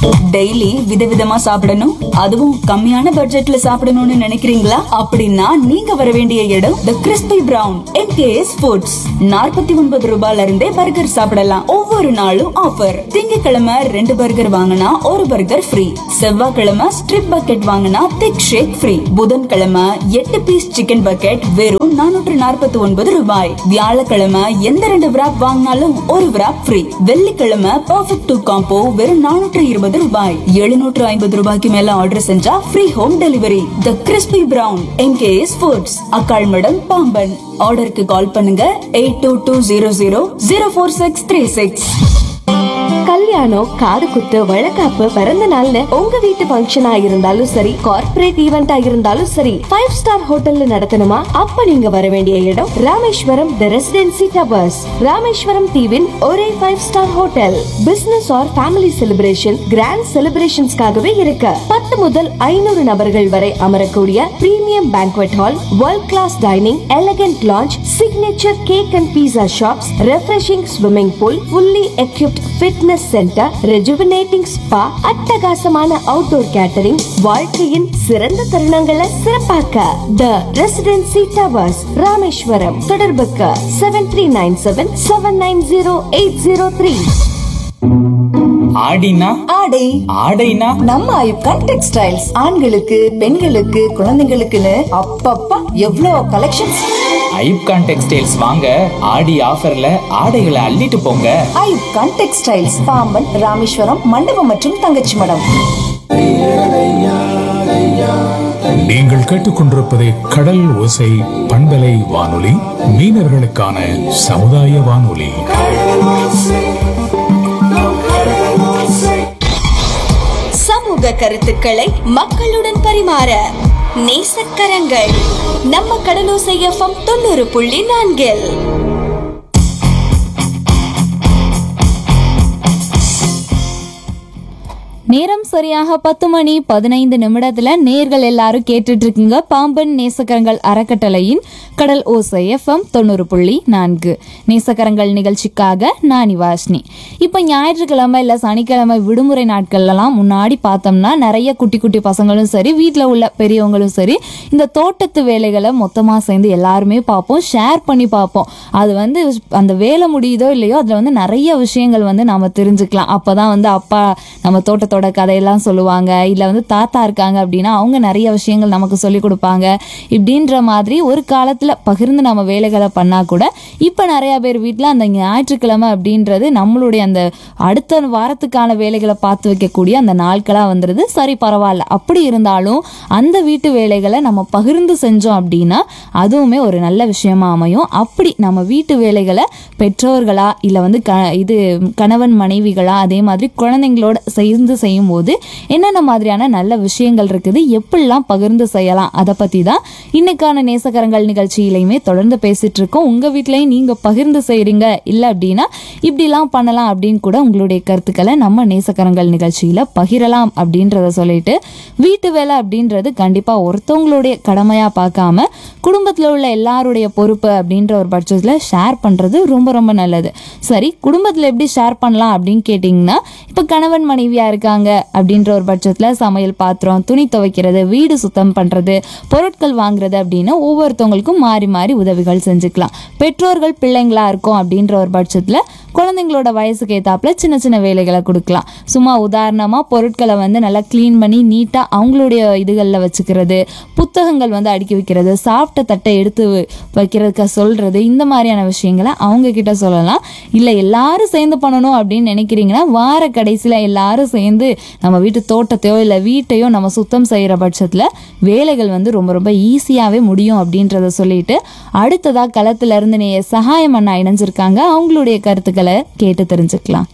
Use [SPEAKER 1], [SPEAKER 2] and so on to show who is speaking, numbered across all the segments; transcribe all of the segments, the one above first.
[SPEAKER 1] daily விதவிதமா சாப்பிடணும் அதுவும் கம்மியான பட்ஜெட்ல சாப்பிடணும்னு நினைக்கிறீங்களா அப்படின்னா நீங்க வர வேண்டிய இடம் the crispy brown MKS foods நாற்பத்தி ஒன்பது ரூபாயில இருந்தே பர்கர் சாப்பிடலாம் ஒவ்வொரு நாளும் ஆஃபர் திங்கட்கிழமை ரெண்டு பர்கர் வாங்கினா ஒரு பர்கர் ஃப்ரீ செவ்வாய்க்கிழமை ஸ்ட்ரிப் பக்கெட் வாங்கினா திக் ஷேக் ஃப்ரீ புதன்கிழமை எட்டு பீஸ் சிக்கன் பக்கெட் வெறும் நானூற்று நாற்பத்தி ஒன்பது ரூபாய் வியாழக்கிழமை எந்த ரெண்டு விராப் வாங்கினாலும் ஒரு விராப் ஃப்ரீ வெள்ளிக்கிழமை பர்ஃபெக்ட் டூ காம்போ வெறும் நானூற்று இருபது ரூபாய் எழுநூற்று ஐம்பது ரூபாய்க்கு மேல ஆர்டர் செஞ்சா free home delivery the crispy brown MKS foods Akkalmadam Pamban ஆர்டருக்கு கால் பண்ணுங்க eight two two zero zero zero four six three six
[SPEAKER 2] கல்யாணம் காது குத்து வழக்காப்பு பிறந்த நாள்னு உங்க வீட்டு ஃபங்க்ஷனா இருந்தாலும் சரி கார்ப்பரேட் ஈவெண்டா இருந்தாலும் சரி ஃபைவ் ஸ்டார் ஹோட்டல்ல நடத்தணுமா அப்ப நீங்க வர வேண்டிய இடம் Rameswaram the residency towers Rameswaram தீவின் ஒரே five star hotel business or family celebration grand செலிப்ரேஷன்ஸ்க்காகவே இருக்கு பத்து முதல் ஐநூறு நபர்கள் வரை அமரக்கூடிய premium banquet hall world class dining elegant lounge signature cake and pizza shops refreshing swimming pool fully equipped fitness centre rejuvenating spa அட்டகாசமான அவுட்டோர் கேட்டரிங் வாழ்க்கையின் சிறந்த தருணங்களை சிறப்பாக்க த ரெசிடென்சி டவர்ஸ் ராமேஸ்வரம் தொடர்புக்கு seven three nine seven seven nine zero eight zero three
[SPEAKER 3] ஆடினா
[SPEAKER 4] ஆடை
[SPEAKER 3] ஆடைனா
[SPEAKER 4] நம்ம ஐப்கான் textiles ஆண்களுக்கு பெண்களுக்கு குழந்தைங்களுக்குன்னு அப்பப்பா எவ்வளோ கலெக்ஷன்ஸ்
[SPEAKER 3] ஐப்கான் டெக்ஸ்டைல்ஸ் வாங்க ஆடி ஆஃபர்ல ஆடைகளை அள்ளிட்டு போங்க
[SPEAKER 4] ஐப்கான் டெக்ஸ்டைல்ஸ் பாம்பன் ராமேஸ்வரம் மண்டபம் மற்றும் தங்கச்சி மடம்
[SPEAKER 5] நீங்கள் கேட்டுக்கொண்டிருப்பது கடல் ஓசை பண்பலை வானொலி மீனவர்களுக்கான சமுதாய வானொலி
[SPEAKER 2] சமூக கருத்துக்களை மக்களுடன் பரிமாற நேசக்கரங்கள் நம்ம கடலோசை எஃப்எம் தொண்ணூறு புள்ளி நான்கில்
[SPEAKER 6] நேரம் சரியாக பத்து மணி பதினைந்து நிமிடத்துல நேர்கள் எல்லாரும் கேட்டுட்டு இருக்கீங்க பாம்பன் நேசக்கரங்கள் அறக்கட்டளையின் கடல் ஓசை எஃப்எம் தொண்ணூறு புள்ளி நான்கு நேசக்கரங்கள் நிகழ்ச்சிக்காக நான் வாஷ்னி இப்போ ஞாயிற்றுக்கிழமை இல்லை சனிக்கிழமை விடுமுறை நாட்கள்லாம் முன்னாடி பார்த்தோம்னா நிறைய குட்டி குட்டி பசங்களும் சரி வீட்டில் உள்ள பெரியவங்களும் சரி இந்த தோட்டத்து வேலைகளை மொத்தமாக சேர்ந்து எல்லாருமே பார்ப்போம் ஷேர் பண்ணி பார்ப்போம் அது வந்து அந்த வேலை முடியுதோ இல்லையோ அதில் வந்து நிறைய விஷயங்கள் வந்து நாம தெரிஞ்சுக்கலாம் அப்போ தான் வந்து அப்பா நம்ம தோட்டத்தோட கதையெல்லாம் சொல்லுவாங்க இல்லை வந்து தாத்தா இருக்காங்க அப்படின்னா அவங்க நிறைய விஷயங்கள் நமக்கு சொல்லி கொடுப்பாங்க இப்படின்ற மாதிரி ஒரு காலத்தில் பகிர்ந்து நம்ம வேலைகளை பண்ணால் கூட இப்போ நிறைய பேர் வீட்டில் அந்த ஞாயிற்றுக்கிழமை அப்படின்றது நம்மளுடைய அந்த அடுத்த வாரத்துக்கான வேலைகளை பார்த்து வைக்கக்கூடிய அந்த நாட்களாக வந்துடுது சரி பரவாயில்ல அப்படி இருந்தாலும் அந்த வீட்டு வேலைகளை நம்ம பகிர்ந்து செஞ்சோம் அப்படின்னா அதுவுமே ஒரு நல்ல விஷயமா அமையும் அப்படி நம்ம வீட்டு வேலைகளை பெற்றோர்களா இல்லை வந்து க இது கணவன் மனைவிகளா அதே மாதிரி குழந்தைங்களோட சேர்ந்து செய்யும்போது என்னென்ன மாதிரியான நல்ல விஷயங்கள் இருக்குது எப்படிலாம் பகிர்ந்து செய்யலாம் அதை பற்றி தான் இன்னைக்கான நேசக்கரங்கள் நிகழ்ச்சியிலையுமே தொடர்ந்து பேசிட்டு இருக்கோம் உங்கள் வீட்லேயும் நீங்கள் பகிர்ந்து செய்கிறீங்க இல்லை அப்படின்னா இப்படிலாம் பண்ணலாம் அப்படின்னு கூட உங்களுடைய கருத்துக்களை நம்ம நேசக்கரங்கள் நிகழ்ச்சியில் பகிரலாம் அப்படின்றத சொல்லிட்டு வீட்டு வேலை அப்படின்றது கண்டிப்பாக ஒருத்தவங்களுடைய கடமையாக பார்க்காம குடும்பத்தில் உள்ள எல்லாருடைய பொறுப்பு அப்படின்ற ஒரு பட்சத்தில் ஷேர் பண்ணுறது ரொம்ப ரொம்ப நல்லது சரி குடும்பத்தில் எப்படி ஷேர் பண்ணலாம் அப்படின்னு கேட்டிங்கன்னா இப்போ கணவன் மனைவியாக இருக்காங்க அப்படின்ற ஒரு பட்சத்தில் சமையல் பாத்திரம் துணி துவைக்கிறது வீடு சுத்தம் பண்ணுறது பொருட்கள் வாங்குறது அப்படின்னு ஒவ்வொருத்தவங்களுக்கும் மாறி மாறி உதவிகள் செஞ்சுக்கலாம் பெற்றோர்கள் பிள்ளைங்களா இருக்கோம் அப்படின்ற ஒரு பட்சத்தில் குழந்தைங்களோட வயசுக்கு ஏத்தாப்புல சின்ன சின்ன வேலைகளை கொடுக்கலாம் சும்மா உதாரணமாக பொருட்களை வந்து நல்லா க்ளீன் பண்ணி நீட்டாக அவங்களுடைய இதுகளில் வச்சுக்கிறது புத்தகங்கள் வந்து அடுக்கி வைக்கிறது சாப்பிட்ட தட்டை எடுத்து வைக்கிறதுக்கு சொல்கிறது இந்த மாதிரியான விஷயங்களை அவங்க கிட்ட சொல்லலாம் இல்லை எல்லாரும் சேர்ந்து பண்ணணும் அப்படின்னு நினைக்கிறீங்கன்னா வார கடைசியில் எல்லாரும் சேர்ந்து நம்ம வீட்டு தோட்டத்தையோ இல்லை வீட்டையோ நம்ம சுத்தம் செய்கிற பட்சத்தில் வேலைகள் வந்து ரொம்ப ரொம்ப ஈஸியாகவே முடியும் அப்படின்றத சொல்லிட்டு அடுத்ததாக களத்துல இருந்து நீ சகாயம் அண்ணா இணைஞ்சிருக்காங்க அவங்களுடைய கருத்துக்களை கேட்டு தெரிஞ்சுக்கலாம்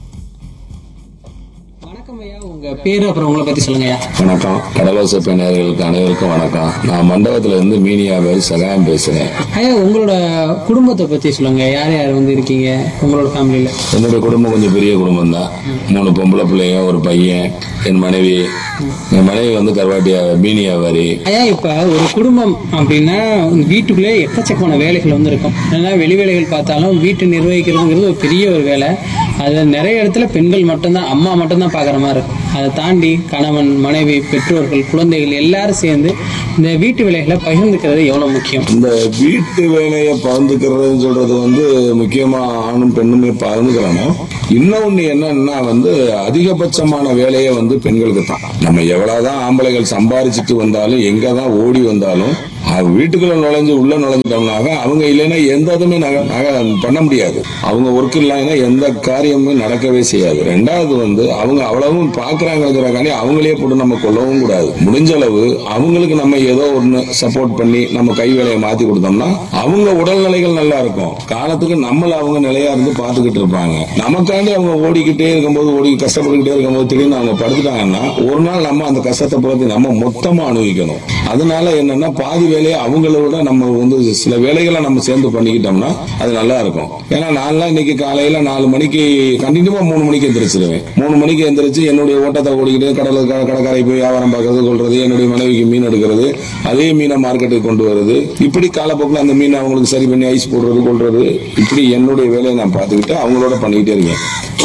[SPEAKER 7] வணக்கம் ஐயா உங்க பேரு அப்புறம் உங்களை பத்தி சொல்லுங்க ஐயா
[SPEAKER 8] வணக்கம் கடலோச நேயர்களுக்கு அனைவருக்கும் வணக்கம் நான் மண்டபத்துல இருந்து மீனியா மாதிரி சகாயம் பேசுறேன்
[SPEAKER 7] ஐயா உங்களோட குடும்பத்தை பத்தி சொல்லுங்க யார் யார் வந்து இருக்கீங்க உங்களோட ஃபேமிலியில
[SPEAKER 8] என்னுடைய குடும்பம் கொஞ்சம் பெரிய குடும்பம் தான் மூணு பொம்பளை பிள்ளைங்க ஒரு பையன் என் மனைவி என் மனைவி வந்து கருவாட்டியா மீன் வியாபாரி
[SPEAKER 7] ஐயா இப்ப ஒரு குடும்பம் அப்படின்னா வீட்டுக்குள்ளே எக்கச்சக்கமான வேலைகள் வந்து இருக்கும் ஏன்னா வெளி வேலைகள் பார்த்தாலும் வீட்டை நிர்வகிக்கிறதுங்கிறது ஒரு பெரிய ஒரு வேலை அதுல நிறைய இடத்துல பெண்கள் மட்டும்தான் அம்மா மட்டும்தான் பாக்குற மாதிரி இருக்கும் அதை தாண்டி கணவன் மனைவி பெற்றோர்கள் குழந்தைகள் எல்லாரும் சேர்ந்து இந்த வீட்டு வேலைகளை பகிர்ந்துக்கிறது எவ்வளவு முக்கியம்
[SPEAKER 8] இந்த வீட்டு வேலையை பகிர்ந்துக்கிறதுன்னு சொல்றது வந்து முக்கியமா ஆணும் பெண்ணுமே பகிர்ந்துக்கிறணும் இன்னொன்னு என்னன்னா வந்து அதிகபட்சமான வேலையை வந்து பெண்களுக்கு தான் நம்ம எவ்வளவுதான் ஆம்பளைகள் சம்பாரிச்சிட்டு வந்தாலும் எங்க தான் ஓடி வந்தாலும் அவங்க வீட்டுக்குள்ள நுழைஞ்சு உள்ள நுழைஞ்சிட்டோம்னாக்க அவங்க இல்லைன்னா எந்த இதுவுமே நக- நக- பண்ண முடியாது அவங்க ஒர்க் இல்லைன்னா எந்த காரியமும் நடக்கவே செய்யாது ரெண்டாவது வந்து அவங்க அவ்வளவும் பாக்குறாங்கிறதுக்காண்டி அவங்களே போட்டு நம்ம கொல்லவும் கூடாது முடிஞ்ச அளவு அவங்களுக்கு நம்ம ஏதோ ஒண்ணு சப்போர்ட் பண்ணி நம்ம கை வேலையை மாத்தி கொடுத்தோம்னா அவங்க உடல்நிலைகள் நல்லா இருக்கும் காலத்துக்கு நம்மள அவங்க நிலையா இருந்து பாத்துக்கிட்டு இருப்பாங்க நமக்காண்டி அவங்க ஓடிக்கிட்டே இருக்கும்போது ஓடி கஷ்டப்பட்டுக்கிட்டே இருக்கும்போது திடீர்னு அவங்க படுத்துட்டாங்கன்னா ஒரு நாள் நம்ம அந்த கஷ்டத்தை பொறுத்து நம்ம மொத்தமா அனுபவிக்கணும் அதனால என்னன்னா பாதி வேலையை அவங்கள விட நம்ம வந்து சில வேலைகளை நம்ம சேர்ந்து பண்ணிக்கிட்டோம்னா அது நல்லா இருக்கும் ஏன்னா நான்லாம் இன்னைக்கு காலையில நாலு மணிக்கு கண்டினியூவா மூணு மணிக்கு எந்திரிச்சிருவேன் மூணு மணிக்கு எந்திரிச்சு என்னுடைய ஓட்டத்தை ஓடிக்கிட்டு கடலுக்கு கடற்கரை போய் வியாபாரம் பார்க்கறது கொள்றது என்னுடைய மனைவிக்கு மீன் எடுக்கிறது அதே மீனை மார்க்கெட்டுக்கு கொண்டு வருது இப்படி காலப்போக்கில் அந்த மீனை அவங்களுக்கு சரி பண்ணி ஐஸ் போடுறது கொள்றது இப்படி என்னுடைய வேலையை நான் பார்த்துக்கிட்டு அவங்களோட பண்ணிக்கிட்டே இருக்கேன்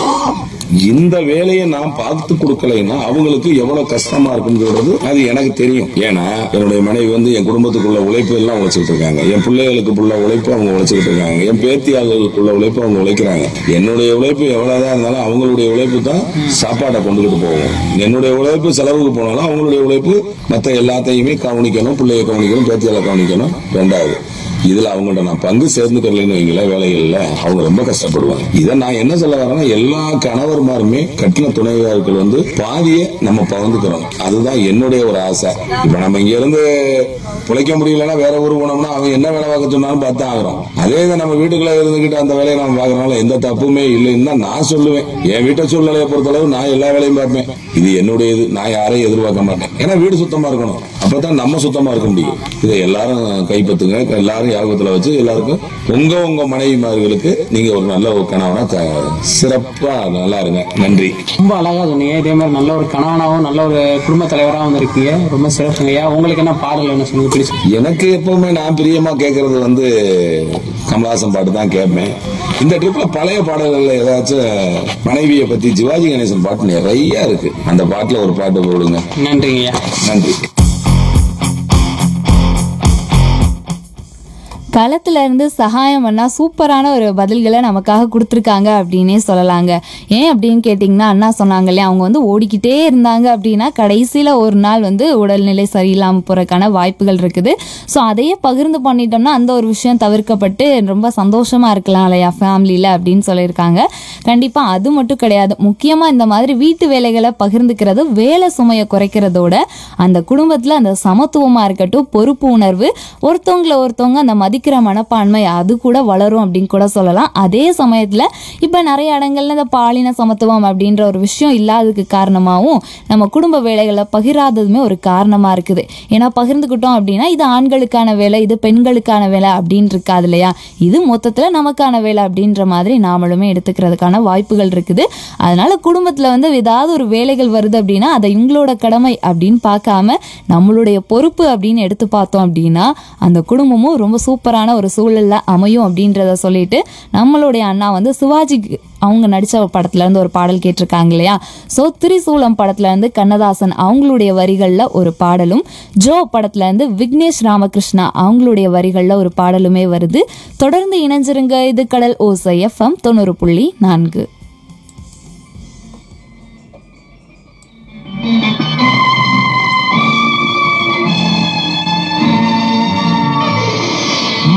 [SPEAKER 8] இந்த வேலையை நான் பார்த்து கொடுக்கலைன்னா அவங்களுக்கு எவ்வளவு கஷ்டமா இருக்குங்கிறது அது எனக்கு தெரியும் ஏன்னா என்னுடைய மனைவி வந்து என் குடும்பத்துக்குள்ள உழைப்பு எல்லாம் உழைச்சிட்டு இருக்காங்க என் பிள்ளைகளுக்குள்ள உழைப்பு அவங்க உழைச்சிட்டு இருக்காங்க என் பேத்தியாளர்களுக்குள்ள உழைப்பு அவங்க உழைக்கிறாங்க என்னுடைய உழைப்பு எவ்வளவுதான் இருந்தாலும் அவங்களுடைய உழைப்பு தான் சாப்பாடை கொண்டுகிட்டு போகும் என்னுடைய உழைப்பு செலவுக்கு போனாலும் அவங்களுடைய உழைப்பு மற்ற எல்லாத்தையுமே கவனிக்கணும் பிள்ளைய கவனிக்கணும் பேத்தியால கவனிக்கணும் ரெண்டாவது இதுல அவங்கள்ட்ட நான் பங்கு சேர்ந்துக்கலன்னு வைங்களேன் வேலைகள்ல அவங்க ரொம்ப கஷ்டப்படுவாங்க இதை நான் என்ன சொல்ல வரேன்னா எல்லா கணவர்மாருமே கட்டின துணைவியார்கள் வந்து பாதியை நம்ம பகிர்ந்துக்கிறோம் அதுதான் என்னுடைய ஒரு ஆசை இப்ப நம்ம இங்க இருந்து பிழைக்க முடியலன்னா வேற ஊர் போனோம்னா அவன் என்ன வேலை பார்க்க சொன்னாலும் பார்த்தா ஆகிறோம் அதே இதை நம்ம வீட்டுக்குள்ள இருந்துகிட்டு அந்த வேலையை நம்ம பார்க்கறனால எந்த தப்புமே இல்லைன்னு தான் நான் சொல்லுவேன் என் வீட்டை சூழ்நிலையை பொறுத்தளவு நான் எல்லா வேலையும் பார்ப்பேன் இது என்னுடைய இது நான் யாரையும் எதிர்பார்க்க மாட்டேன் ஏன்னா வீடு சுத்தமா இருக்கணும் அப்பதான் நம்ம சுத்தமா இருக்க முடியும் இதை எல்லாரும் கைப்பற்றுங்க எல்லாரும் யாபத்துல வச்சு எல்லாருக்கும் உங்க உங்க மனைவிமார்களுக்கு நீங்க ஒரு நல்ல ஒரு கணவனா த- சிறப்பா நல்லா இருங்க நன்றி
[SPEAKER 7] ரொம்ப அழகா சொன்னீங்க இதே மாதிரி நல்ல ஒரு கணவனாகவும் நல்ல ஒரு குடும்ப தலைவராகவும் வந்திருக்கீங்க ரொம்ப சிறப்புங்கய்யா உங்களுக்கு என்ன பாடல் என்ன சொல்லுங்க பிடிச்சி
[SPEAKER 8] எனக்கு எப்பவுமே நான் பிரியமா கேட்கறது வந்து கமலஹாசன் பாட்டு தான் கேட்பேன் இந்த ட்ரிப்ல பழைய பாடல்கள்ல ஏதாச்சும் மனைவியை பத்தி சிவாஜி கணேசன் பாட்டு நிறைய இருக்கு அந்த பாட்டுல ஒரு பாட்டு போடுங்க
[SPEAKER 7] நன்றிங்கய்யா
[SPEAKER 8] நன்றி
[SPEAKER 6] களத்துல இருந்து சகாயம் பண்ணா சூப்பரான ஒரு பதில்களை நமக்காக கொடுத்துருக்காங்க அப்படின்னே சொல்லலாங்க ஏன் அப்படின்னு கேட்டிங்கன்னா அண்ணா சொன்னாங்க இல்லையா அவங்க வந்து ஓடிக்கிட்டே இருந்தாங்க அப்படின்னா கடைசியில் ஒரு நாள் வந்து உடல்நிலை சரியில்லாமல் போகிறதுக்கான வாய்ப்புகள் இருக்குது ஸோ அதையே பகிர்ந்து பண்ணிட்டோம்னா அந்த ஒரு விஷயம் தவிர்க்கப்பட்டு ரொம்ப சந்தோஷமா இருக்கலாம் இல்லையா ஃபேமிலியில் அப்படின்னு சொல்லியிருக்காங்க கண்டிப்பாக அது மட்டும் கிடையாது முக்கியமாக இந்த மாதிரி வீட்டு வேலைகளை பகிர்ந்துக்கிறது வேலை சுமையை குறைக்கிறதோட அந்த குடும்பத்தில் அந்த சமத்துவமாக இருக்கட்டும் பொறுப்பு உணர்வு ஒருத்தவங்கள ஒருத்தவங்க அந்த மதிக்கிற மனப்பான்மை அது கூட வளரும் அப்படின்னு கூட சொல்லலாம் அதே சமயத்தில் இப்போ நிறைய இடங்கள்ல இந்த பாலின சமத்துவம் அப்படின்ற ஒரு விஷயம் இல்லாததுக்கு காரணமாகவும் நம்ம குடும்ப வேலைகளை பகிராததுமே ஒரு காரணமாக இருக்குது ஏன்னா பகிர்ந்துக்கிட்டோம் அப்படின்னா இது ஆண்களுக்கான வேலை இது பெண்களுக்கான வேலை அப்படின்னு இருக்காது இல்லையா இது மொத்தத்தில் நமக்கான வேலை அப்படின்ற மாதிரி நாமளுமே எடுத்துக்கிறதுக்கான வாய்ப்புகள் இருக்குது அதனால குடும்பத்தில் வந்து ஏதாவது ஒரு வேலைகள் வருது அப்படின்னா அதை இவங்களோட கடமை அப்படின்னு பார்க்காம நம்மளுடைய பொறுப்பு அப்படின்னு எடுத்து பார்த்தோம் அப்படின்னா அந்த குடும்பமும் ரொம்ப சூப்பரான ஒரு சூழல்ல அமையும் அப்படின்றத சொல்லிட்டு நம்மளுடைய அண்ணா வந்து சிவாஜிக்கு அவங்க நடிச்ச படத்துல இருந்து ஒரு பாடல் கேட்டிருக்காங்க இல்லையா ஸோ திரிசூலம் படத்துல இருந்து கண்ணதாசன் அவங்களுடைய வரிகள்ல ஒரு பாடலும் ஜோ படத்துல இருந்து விக்னேஷ் ராமகிருஷ்ணா அவங்களுடைய வரிகள்ல ஒரு பாடலுமே வருது தொடர்ந்து இணைஞ்சிருங்க இது கடல் ஓசை எஃப்எம் தொண்ணூறு புள்ளி நான்கு